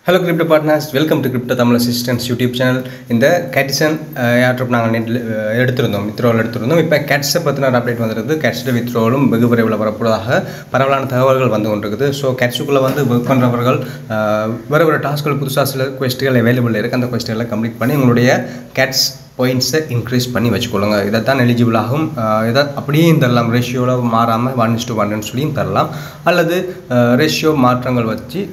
hello crypto partners welcome to crypto Tamil assistance YouTube channel இந்த Catizen airdrop நாங்கள் நெட்டில் எடுத்திருந்தோம் வித்ரோவில் எடுத்திருந்தோம் இப்போ கேட்ஸை பற்றின ஒரு அப்டேட் வந்துருக்குது கேட்ஸோட வித்ரோலும் வெகு விரைவில் வரப்போவதாக பரவலான தகவல்கள் வந்து கொண்டிருக்குது ஸோ கேட்ஸுக்குள்ளே வந்து ஒர்க் பண்ணுறவர்கள் வேறு வேறு டாஸ்க்கள் புதுசாக சில கொஸ்டிகள் அவைலபிள் இருக்குது அந்த கொஸ்டிகளை கம்ப்ளீட் பண்ணி உங்களுடைய கேட்ஸ் பாயிண்ட்ஸை இன்க்ரீஸ் பண்ணி வச்சுக்கொள்ளுங்க இதை தான் எலிஜிபிள் ஆகும் அஹ் இதை அப்படியே தரலாம் ரேஷியோவில் மாறாமல் ஒன் இஸ் டு ஒன்னு சொல்லியும் தரலாம் அல்லது ரேஷியோ மாற்றங்கள் வச்சு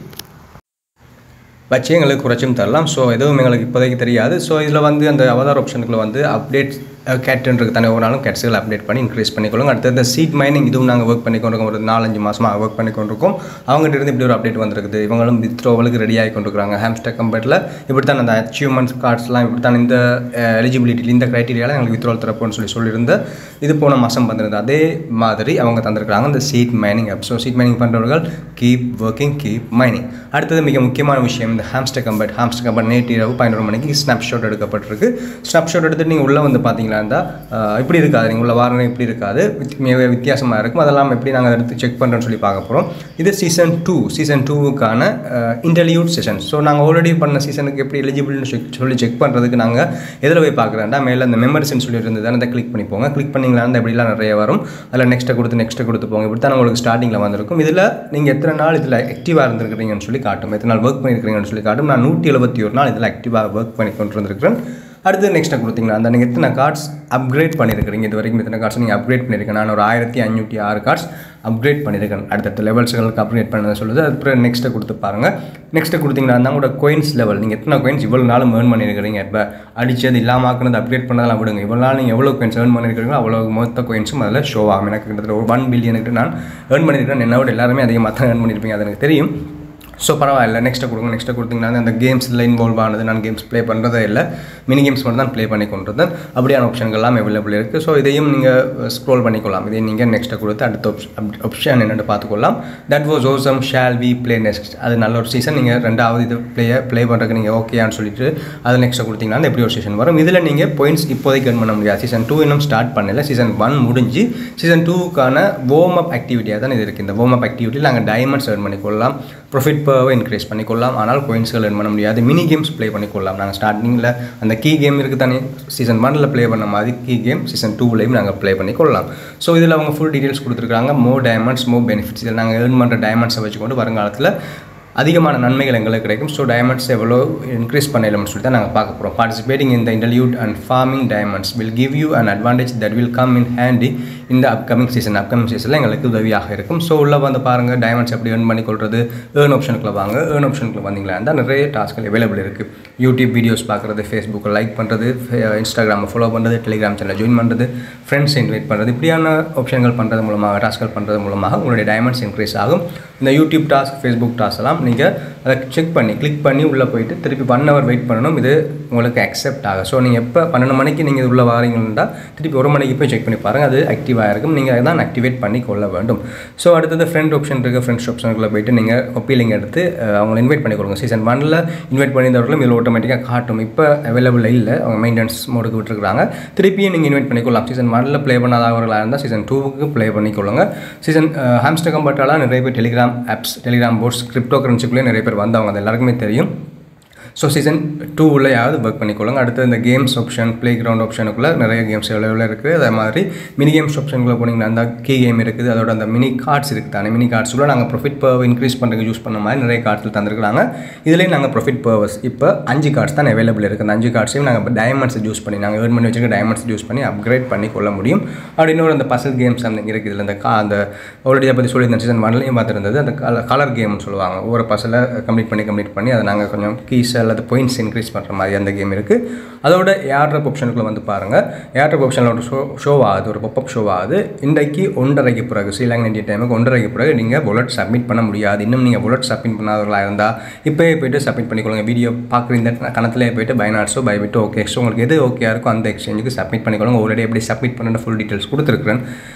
வச்சு எங்களுக்கு குறைச்சும் தரலாம் ஸோ எதுவும் எங்களுக்கு இப்போதைக்கு தெரியாது ஸோ இதில் வந்து அந்த அவதார் ஆப்ஷனுக்குள்ள வந்து அப்டேட் கேட்டுன்றது தானே ஒரு நாளும் கேட்ஸுகள் அப்டேட் பண்ணி இன்க்ரீஸ் பண்ணிக்கொள்ளுங்க அடுத்தது இந்த சீட் மைனிங் இதுவும் நாங்கள் ஒர்க் பண்ணிக்கொண்டிருக்கோம் ஒரு நாலஞ்சு மாதமாக ஒர்க் பண்ணிக்கொண்டிருக்கோம் அவங்ககிட்ட இருந்து இப்படி ஒரு அப்டேட் வந்திருக்குது இவங்களும் வித்ரோவலுக்கு ரெடி ஆகி கொண்டிருக்காங்க ஹேம்ஸ்டர் கம்பெட்டில் இப்படி தான் அந்த அச்சீவ்மெண்ட்ஸ் கார்ட்ஸ்லாம் இப்படி தான் இந்த எலிஜிபிலிட்டி இந்த க்ரைட்டீரியாவில் எங்களுக்கு வித்ரோல் தரப்போன்னு சொல்லி சொல்லியிருந்த இது போன மாதம் வந்திருந்தது அதே மாதிரி அவங்க தந்திருக்கிறாங்க இந்த seed mining app so seed mining பண்ணுறவர்கள் கீப் ஒர்க்கிங் கீப் மைனிங் அடுத்தது மிக முக்கியமான விஷயம் இந்த ஹாம்ஸ்டர் கம்பெட் ஹாம்ஸ்டர் கம்பெட் நேற்று இரவு பதினொரு மணிக்கு ஸ்னாப்ஷாட் எடுக்கப்பட்டிருக்கு ஸ்னாப்ஷாட் எடுத்துட்டு நீங்கள் உள்ளே வந்து பார்த்தீங்களா இருந்தால் இப்படி இருக்காது நீங்கள் உள்ள வாரம் இப்படி இருக்காது வித் மிக வித்தியாசமாக இருக்கும் அதெல்லாம் எப்படி நாங்கள் எடுத்து செக் பண்ணுறோன்னு சொல்லி பார்க்க போகிறோம் இது சீசன் டூ சீசன் டூவுக்கான இன்டர்லியூட் செஷன் ஸோ நாங்கள் ஆல்ரெடி பண்ண சீசனுக்கு எப்படி எலிஜிபிள்னு சொல்லி செக் பண்ணுறதுக்கு நாங்கள் எதில் போய் பார்க்குறேன்டா மேலே அந்த மெமரிஸ்ன்னு சொல்லி இருந்தது அதை கிளிக் பண்ணி போங்க கிளிக் பண்ணிங்களா இருந்தால் இப்படிலாம் நிறைய வரும் அதில் நெக்ஸ்ட்டை கொடுத்து நெக்ஸ்ட்டை கொடுத்து போங்க இப்படி தான் உங்களுக்கு ஸ்டார்டிங்கில் வந்திருக்கும் இதில் நீங்கள் எத்தனை நாள் இதில் ஆக்டிவாக இருந்திருக்கிறீங்கன்னு சொல்லி காட்டும் எத்தனை நாள் ஒர்க் பண்ணியிருக்கிறீங்கன்னு சொல்லி காட்டும் நான் நூற்றி எழுபத்தி ஒரு நாள் இதில் ஆக்டிவாக ஒர்க் பண்ணி கொண்டு வந்திருக்கிறேன் அடுத்து நெக்ஸ்ட்டை கொடுத்தீங்களா அந்த நீங்கள் எத்தனை கார்ட்ஸ் அப்கிரேட் பண்ணியிருக்கிறீங்க இது வரைக்கும் எத்தனை கார்ட்ஸ் நீங்கள் அப்கிரேட் பண்ணியிருக்கேன் நான் ஒரு ஆயிரத்தி ஐநூற்றி ஆறு கார்ட்ஸ் அப்கிரேட் பண்ணியிருக்கேன் அடுத்தடுத்த லெவல்ஸ்களுக்கு அப்கிரேட் பண்ணதை சொல்லுது அதுக்கப்புறம் நெக்ஸ்ட்டை கொடுத்து பாருங்கள் நெக்ஸ்ட்டு கொடுத்தீங்கன்னா இருந்தால் கூட கோயின்ஸ் லெவல் நீங்கள் எத்தனை கோயின்ஸ் இவ்வளோ நாளும் ஏர்ன் பண்ணியிருக்கிறீங்க இப்போ அடிச்சது இல்லாமல் ஆக்குனது அப்கிரேட் பண்ணதெல்லாம் விடுங்க இவ்வளோ நாள் நீங்கள் எவ்வளோ கோயின்ஸ் ஏர்ன் பண்ணியிருக்கிறீங்களோ அவ்வளோ மொத்த கோயின்ஸும் அதில் ஷோ ஆகும் எனக்கு கிட்டத்தட்ட ஒரு ஒன் பில்லியனுக்கு நான் ஏர்ன் பண்ணியிருக்கிறேன் என்னோட எல்லாருமே அதிகமாக தான் ஏர்ன் பண்ணியிருப்பீங்க அது எனக்கு தெரியும் ஸோ பரவாயில்ல நெக்ஸ்ட்டை கொடுங்க நெக்ஸ்ட்டை கொடுத்தீங்கன்னா அந்த கேம்ஸில் இன்வால்வ் ஆனது நான் கேம்ஸ் ப்ளே பண்ணுறதே இல்லை மினி கேம்ஸ் மட்டும் தான் ப்ளே பண்ணி கொண்டிருந்தேன் அப்படியான ஆப்ஷன்கள் எல்லாம் அவைலபிள் இருக்குது ஸோ இதையும் நீங்கள் ஸ்க்ரோல் பண்ணிக்கொள்ளலாம் இதையும் நீங்கள் நெக்ஸ்ட்டை கொடுத்து அடுத்த ஆப்ஷன் என்னென்னு பார்த்துக்கொள்ளலாம் that was awesome shall we play next அது நல்ல ஒரு சீசன் நீங்கள் ரெண்டாவது இது ப்ளே ப்ளே பண்ணுறதுக்கு நீங்கள் ஓகேயான்னு சொல்லிட்டு அது நெக்ஸ்ட்டை கொடுத்தீங்கன்னா எப்படி ஒரு சீசன் வரும் இதில் நீங்கள் பாயிண்ட்ஸ் இப்போதைக்கு earn பண்ண முடியாது சீசன் டூ இன்னும் ஸ்டார்ட் பண்ணல சீசன் ஒன் முடிஞ்சு சீசன் டூக்கான வார்ம் அப் ஆக்டிவிட்டியாக தான் இது இருக்குது இந்த வார்ம் அப் ஆக்டிவிட்டியில் நாங்கள் டைமண்ட்ஸ் ஏர்ன் பண்ணிக்கொள்ளலாம் ப்ராஃபிட் பர்வை இன்க்ரீஸ் பண்ணிக்கொள்ளலாம் ஆனால் கோயின்ஸ்கள் earn பண்ண முடியாது மினி கேம்ஸ் ப்ளே பண்ணிக்கொள்ளலாம் நாங்கள் ஸ்டார்டிங்கில் அந்த கீ கேம் இருக்குது தானே சீசன் ஒனில் ப்ளே பண்ண மாதிரி கீ கேம் சீசன் டூவிலையும் நாங்கள் ப்ளே பண்ணிக்கொள்ளலாம் ஸோ இதில் அவங்க ஃபுல் டீட்டெயில்ஸ் கொடுத்துருக்காங்க மோ டைமண்ட்ஸ் மோ பெனிஃபிட்ஸ் இதில் நாங்கள் ஏர்ன் பண்ணுற டைமண்ட்ஸை வச்சுக்கொண்டு வருங்காலத்தில் அதிகமான நன்மைகள் எங்களுக்கு கிடைக்கும் ஸோ டைமண்ட்ஸ் எவ்வளோ இன்க்ரீஸ் பண்ணலாம்னு சொல்லி தான் நாங்கள் பார்க்க போகிறோம் பார்ட்டிசிபேட்டிங் இந்த interlude and farming diamonds will give you an advantage that will come in handy இந்த அப்கமிங் சீசன் அப்கமிங் சீசனில் எங்களுக்கு உதவியாக இருக்கும் ஸோ உள்ளே வந்து பாருங்கள் டைமண்ட்ஸ் எப்படி ஏர்ன் பண்ணி கொள்வது ஏர்ன் ஆப்ஷனுக்குள்ள வாங்க ஏர்ன் ஆப்ஷனுக்குள்ள வந்தீங்களா இருந்தால் நிறைய டாஸ்க்கள் அவைலபிள் இருக்குது யூடியூப் வீடியோஸ் பார்க்குறது ஃபேஸ்புக்கை லைக் பண்ணுறது இன்ஸ்டாகிராமை ஃபாலோ பண்ணுறது டெலிகிராம் சேனலை ஜாயின் பண்ணுறது ஃப்ரெண்ட்ஸ் இன்வைட் பண்ணுறது இப்படியான ஆப்ஷன்கள் பண்ணுறது மூலமாக டாஸ்க்கள் பண்ணுறது மூலமாக உங்களுடைய டைமண்ட்ஸ் இன்க்ரீஸ் ஆகும் இந்த யூடியூப் டாஸ்க் ஃபேஸ்புக் டாஸ்க் எல்லாம் நீங்கள் அதை செக் பண்ணி கிளிக் பண்ணி உள்ளே போயிட்டு திருப்பி ஒன் ஹவர் வெயிட் பண்ணணும் இது உங்களுக்கு அக்செப்ட் ஆகும் ஸோ நீங்கள் எப்போ பன்னெண்டு மணிக்கு நீங்கள் இது உள்ளே வாரீங்கன்னா திருப்பி ஒரு மணிக்கு போய் செக் பண்ணி பாருங்கள் அது ஆக்டிவாக இருக்கும் நீங்கள் தான் ஆக்டிவேட் பண்ணி கொள்ள வேண்டும் ஸோ அடுத்தது ஃப்ரெண்ட் ஆப்ஷன் இருக்குது ஃப்ரெண்ட்ஸ் ஆப்ஷனுக்குள்ளே போயிட்டு நீங்கள் ஒப்பீலிங் எடுத்து அவங்களை இன்வைட் பண்ணி கொடுங்க சீசன் ஒனில் இன்வைட் பண்ணியிருந்தவர்களும் இதில் ஆட்டோமேட்டிக்காக காட்டும் இப்போ அவைலபிள் இல்லை அவங்க மெயின்டெனன்ஸ் மோடுக்கு விட்டுருக்காங்க திருப்பியும் நீங்கள் இன்வைட் பண்ணிக்கொள்ளலாம் சீசன் ஒனில் ப்ளே பண்ணாதவர்களாக இருந்தால் சீசன் டூவுக்கு ப்ளே பண்ணிக்கொள்ளுங்க சீசன் ஹாம்ஸ்டர் கம்பர்ட்டாலாம் நிறைய பேர் Telegram apps Telegram bots crypto கரன்சிக்குள்ளே நிறைய பேர் வந்தவங்க அது எல்லாருக்குமே தெரியும் ஸோ சீசன் டூ உள்ளேயாவது ஒர்க் பண்ணிக்கொள்ளுங்க அடுத்து இந்த கேம்ஸ் ஆப்ஷன் ப்ளே கிரவுண்ட் ஆப்ஷனுக்குள்ளே நிறைய கேம்ஸ் எவ்வளோ இருக்குது அதே மாதிரி மினி கேம்ஸ் ஆப்ஷனுக்குள்ளே போனீங்கன்னா அந்த கீ கேம் இருக்குது அதோட அந்த மினி கார்ட்ஸ் இருக்குது தானே மினி கார்ட்ஸுக்குள்ள நாங்கள் ப்ராஃபிட் பர்வ் இன்க்ரீஸ் பண்ணுறதுக்கு யூஸ் பண்ண மாதிரி நிறைய கார்ட்ஸில் தந்துருக்காங்க இதுலேயும் நாங்கள் ப்ராஃபிட் பர்வஸ் இப்போ அஞ்சு கார்ட்ஸ் தான் அவைலபிள் இருக்குது அந்த அஞ்சு கார்ட்ஸையும் நாங்கள் டைமண்ட்ஸ் யூஸ் பண்ணி நாங்கள் ஏர்ன் பண்ணி வச்சுருக்க டைமண்ட்ஸ் யூஸ் பண்ணி அப்கிரேட் பண்ணி கொள்ள முடியும் அப்படி இன்னொரு அந்த பசல் கேம்ஸ் அந்த இருக்குது இதில் அந்த கா அந்த ஆல்ரெடி பற்றி சொல்லியிருந்தேன் சீசன் ஒன்லையும் பார்த்துருந்தது அந்த கலர் கேம்னு சொல்லுவாங்க ஒவ்வொரு பசலை கம்ப்ளீட் பண்ணி கம்ப்ளீட் பண்ணி அதை நாங்கள் கொஞ்சம் கீஸ் அல்லது பாயிண்ட்ஸ் இன்க்ரீஸ் பண்ணுற மாதிரி அந்த கேம் இருக்குது அதோட ஏர்ட்ரப் ஆப்ஷனுக்குள்ள வந்து பாருங்கள் ஏர்ட்ரப் ஆப்ஷனில் ஒரு ஷோ ஷோ ஆகுது ஒரு பப்பப் ஷோ ஆகுது இன்றைக்கு ஒன்றரைக்கு பிறகு ஸ்ரீலங்கா இந்திய டைமுக்கு ஒன்றரைக்கு பிறகு நீங்கள் புல்லட் சப்மிட் பண்ண முடியாது இன்னும் நீங்கள் புல்லட் சப்மிட் பண்ணாதவர்களாக இருந்தால் இப்போயே போய்ட்டு சப்மிட் பண்ணிக்கொள்ளுங்க வீடியோ பார்க்குற இந்த கணத்திலே போய்ட்டு பைனாட்ஸோ பைபிட்டோ ஓகே ஸோ உங்களுக்கு எது ஓகே இருக்கோ அந்த எக்ஸ்சேஞ்சுக்கு சப்மிட் பண்ணிக்கொள்ளுங்க ஆல்ரெடி எப்படி சப்மிட் பண்ணுற ஃபுல் டீட்டெயில்ஸ் கொடுத்துருக்குறேன்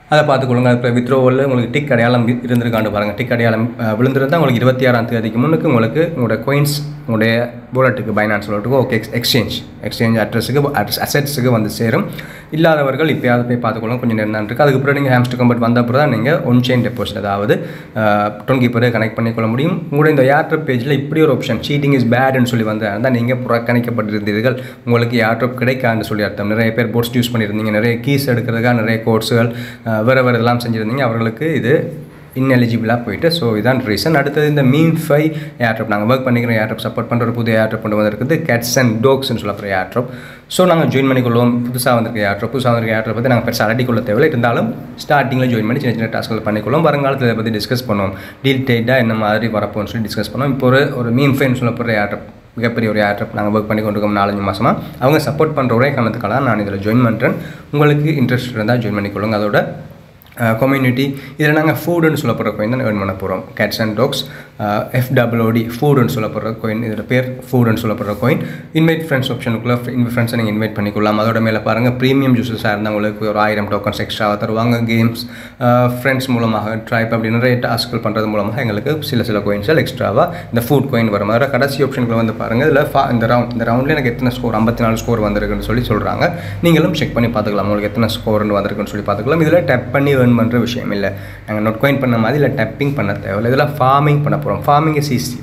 அதை பார்த்துக்கொள்ளுங்க இப்போ வித்ரோவில் உங்களுக்கு டிக் அடையாளம் இ- இருந்திருக்காண்டு பாருங்கள் டிக் அடையாளம் அஹ், விழுந்திருந்தா உங்களுக்கு இருபத்தி ஆறாம் தேதிக்கு முன்னுக்கு உங்களுக்கு உங்களோட coins உங்களுடைய புல்லட்டுக்கு பைனான்ஸ் புல்லட்டுக்கு ஓகே எக்ஸ்சேஞ்ச் எக்ஸ்சேஞ்ச் அட்ரஸுக்கு அட்ரஸ் அசெட்ஸுக்கு வந்து சேரும் இல்லாதவர்கள் இப்போயாவது போய் பார்த்துக்கொள்ளும் கொஞ்சம் நேரம் தான் இருக்குது அதுக்கப்புறம் நீங்கள் ஹேம்ஸ்டர் கம்பெட் வந்த அப்புறம் தான் நீங்கள் ஒன் செயின் டெபாசிட் அதாவது டொன் கீப்பரை கனெக்ட் பண்ணிக்கொள்ள முடியும் உங்களுடைய இந்த ஏர்ட்ரப் பேஜில் இப்படி ஒரு ஆப்ஷன் சீட்டிங் இஸ் பேட்னு சொல்லி வந்தால் இருந்தால் நீங்கள் புறக்கணிக்கப்பட்டிருந்தீர்கள் உங்களுக்கு ஏர்ட்ரப் கிடைக்காதுன்னு சொல்லி அர்த்தம் நிறைய பேர் போட்ஸ் யூஸ் பண்ணியிருந்தீங்க நிறைய கீஸ் எடுக்கிறதுக்காக நிறைய கோர்ஸுகள் வேறு வேறு இதெல்லாம் செஞ்சுருந்தீங்க அவர்களுக்கு இது இன்எலிஜிபிளாக போயிட்டு ஸோ இதான் ரீசன் அடுத்தது இந்த மீன் ஃபை ஏர்ட்ரப் நாங்கள் ஒர்க் பண்ணிக்கிற ஏர்ட்ரப் சப்போர்ட் பண்ணுற ஒரு புது ஏர்ட்ரப் கொண்டு வந்திருக்குது கேட்ஸ் அண்ட் டோக்ஸ்னு சொல்லப்படுற ஏர்ட்ரப் ஸோ நாங்கள் ஜாயின் பண்ணிக்கொள்வோம் புதுசாக வந்திருக்க ஏர்ட்ரப் புதுசாக வந்திருக்க ஏர்ட்ரப் பற்றி நாங்கள் பெருசாக அலட்டிக்கொள்ள தேவையில்லை இருந்தாலும் ஸ்டார்டிங்கில் ஜாயின் பண்ணி சின்ன சின்ன டாஸ்க்கள் பண்ணிக்கொள்வோம் வருங்காலத்தில் இதை பற்றி டிஸ்கஸ் பண்ணுவோம் டீட்டெயில்டாக என்ன மாதிரி வரப்போன்னு சொல்லி டிஸ்கஸ் பண்ணுவோம் இப்போ ஒரு ஒரு மீன் ஃபைன்னு சொல்லப்படுற ஏர்ட்ரப் மிகப்பெரிய ஒரு ஏர்ட்ரப் நாங்கள் ஒர்க் பண்ணி கொண்டு இருக்கோம் நாலஞ்சு மாதமாக அவங்க சப்போர்ட் பண்ணுற ஒரே காரணத்துக்காக நான் இதில் ஜாயின் பண்ணுறேன் உங்களுக்கு இன்ட்ரெஸ்ட் இருந்தால் ஜாயின் பண்ணிக்கொள்ளுங்க அதோட கம்யூனிட்டி இதில் நாங்கள் ஃபுட்டுன்னு சொல்லப்படுற கோயின் தான் ஏர்ன் பண்ண போகிறோம் கேட்ஸ் அண்ட் டாக்ஸ் எஃப்டபிள்ஓடி ஃபுட்டுன்னு சொல்லப்படுற கோயின் இதில் பேர் ஃபுட்டுன்னு சொல்லப்படுற கோயின் இன்வைட் ஃப்ரெண்ட்ஸ் ஆப்ஷனுக்குள்ளே இன்வைட் ஃப்ரெண்ட்ஸை நீங்கள் இன்வைட் பண்ணிக்கொள்ளலாம் அதோட மேலே பாருங்கள் ப்ரீமியம் ஜூஸஸாக இருந்தால் உங்களுக்கு ஒரு ஆயிரம் டோக்கன்ஸ் எக்ஸ்ட்ராவாக தருவாங்க கேம்ஸ் ஃப்ரெண்ட்ஸ் மூலமாக ட்ரைப் அப்படி நிறைய டாஸ்க்கள் பண்ணுறது மூலமாக எங்களுக்கு சில சில கோயின்ஸ்கள் எக்ஸ்ட்ராவாக இந்த ஃபுட் கோயின் வரும் அதில் கடைசி ஆப்ஷனுக்குள்ள வந்து பாருங்கள் இதில் ஃபா இந்த ரவுண்ட் இந்த ரவுண்டில் எனக்கு எத்தனை ஸ்கோர் ஐம்பத்தி நாலு ஸ்கோர் வந்திருக்குன்னு சொல்லி சொல்கிறாங்க நீங்களும் செக் பண்ணி பார்த்துக்கலாம் உங்களுக்கு எத்தனை ஸ்கோர்னு வந்திருக்குன்னு சொல்லி பார்த்துக்கலாம் இதில் டப் பண்ணி ஏர்ன் பண்ணுற விஷயம் இல்லை நாங்கள் நோட் கோயின் பண்ண மாதிரி இல்லை டப்பிங் பண்ண தேவையில்லை இதில் ஃபார்மிங் பண்ண போகிறோம் ஃபார்மிங் இஸ் ஈஸி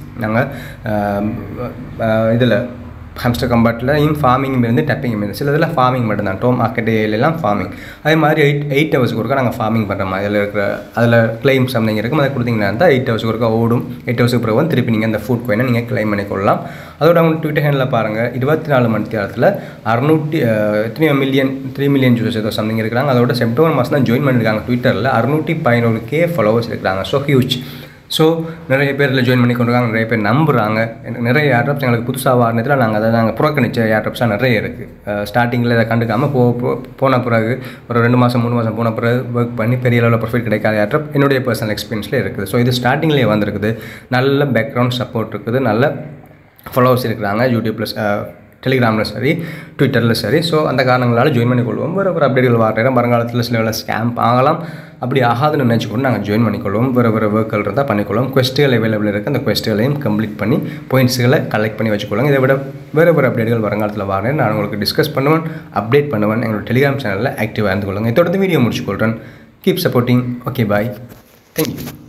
நாங்கள் இதில் ஹம்ஸ்டர் கம்பார்ட்லையும் ஃபார்மிங் இருந்து டப்பிங் இருந்து சில இதில் ஃபார்மிங் மட்டும்தான் டோம் அக்கடேலாம் ஃபார்மிங் அதே மாதிரி எயிட் எயிட் ஹவர்ஸ்க்கு ஒருக்கா நாங்கள் ஃபார்மிங் பண்ணுற மாதிரி அதில் இருக்கிற அதில் கிளைம் சம்திங் இருக்கும் அதை கொடுத்தீங்கன்னா இருந்தால் எயிட் ஹவர்ஸ்க்கு ஒருக்கா ஓடும் எயிட் ஹவர்ஸ்க்கு பிறகு வந்து திருப்பி நீங்கள் அந்த ஃபுட் கோயினை நீங்கள் கிளைம் பண்ணிக்கொள்ளலாம் அதோட அவங்க ட்விட்டர் ஹேண்டில் பாருங்கள் இருபத்தி நாலு மணி நேரத்தில் அறுநூற்றி எத்தனையோ மில்லியன் த்ரீ மில்லியன் ஜூசஸ் ஏதோ சம்திங் இருக்கிறாங்க அதோட செப்டம்பர் மாதம் தான் ஜாயின் பண்ணியிருக்காங்க ட்விட்டரில் அறுநூற்றி பதினோரு கே ஃபாலோவர்ஸ் இருக்கிறாங்க ஸோ ஹியூஜ் ஸோ நிறைய பேர் இதில் ஜாயின் பண்ணி கொண்டிருக்காங்க நிறைய பேர் நம்புகிறாங்க எனக்கு நிறைய ஏர்ட்ராப்ஸ் எங்களுக்கு புதுசாக வாரினத்தில் நாங்கள் அதை நாங்கள் புறக்கணிச்ச ஏர்ட்ராப்ஸாக நிறைய இருக்குது ஸ்டார்டிங்கில் இதை கண்டுக்காமல் போ போ- போன பிறகு ஒரு ரெண்டு மாதம் மூணு மாதம் போன பிறகு ஒர்க் பண்ணி பெரிய லெவலில் ப்ராஃபிட் கிடைக்காத ஏர்ட்ராப் என்னுடைய பர்சனல் எக்ஸ்பீரியன்ஸ்லேயே இருக்குது ஸோ இது ஸ்டார்டிங்லேயே வந்திருக்குது நல்ல பேக்ரவுண்ட் சப்போர்ட் இருக்குது நல்ல ஃபாலோவர்ஸ் இருக்கிறாங்க யூடியூப்பில் டெலிகிராமில் சரி ட்விட்டரில் சரி ஸோ அந்த காரணங்களால் ஜாயின் பண்ணிக்கொள்வோம் வேறு ஒரு அப்டேட்டுகள் வர நேரம் வருங்காலத்தில் சில வேலை ஸ்கேம் ஆகலாம் அப்படி ஆகாதுன்னு நினச்சி கூட நாங்கள் ஜாயின் பண்ணிக்கொள்வோம் வேறு வேறு ஒர்க்குகள் இருந்தால் பண்ணிக்கொள்வோம் கொஸ்ட்டுகள் அவைலபிள் இருக்குது அந்த கொஸ்ட்டுகளையும் கம்ப்ளீட் பண்ணி பாயிண்ட்ஸுகளை கலெக்ட் பண்ணி வச்சுக்கொள்ளுங்க இதை விட வேறு வேறு அப்டேட்டுகள் வருங்காலத்தில் வரேன் நான் உங்களுக்கு டிஸ்கஸ் பண்ணுவேன் அப்டேட் பண்ணுவேன் எங்களோட டெலிகிராம் சேனலில் ஆக்டிவாக இருந்து கொள்ளுங்கள் இதோட வீடியோ முடிச்சுக்கொள்கிறேன் keep supporting okay bye thank you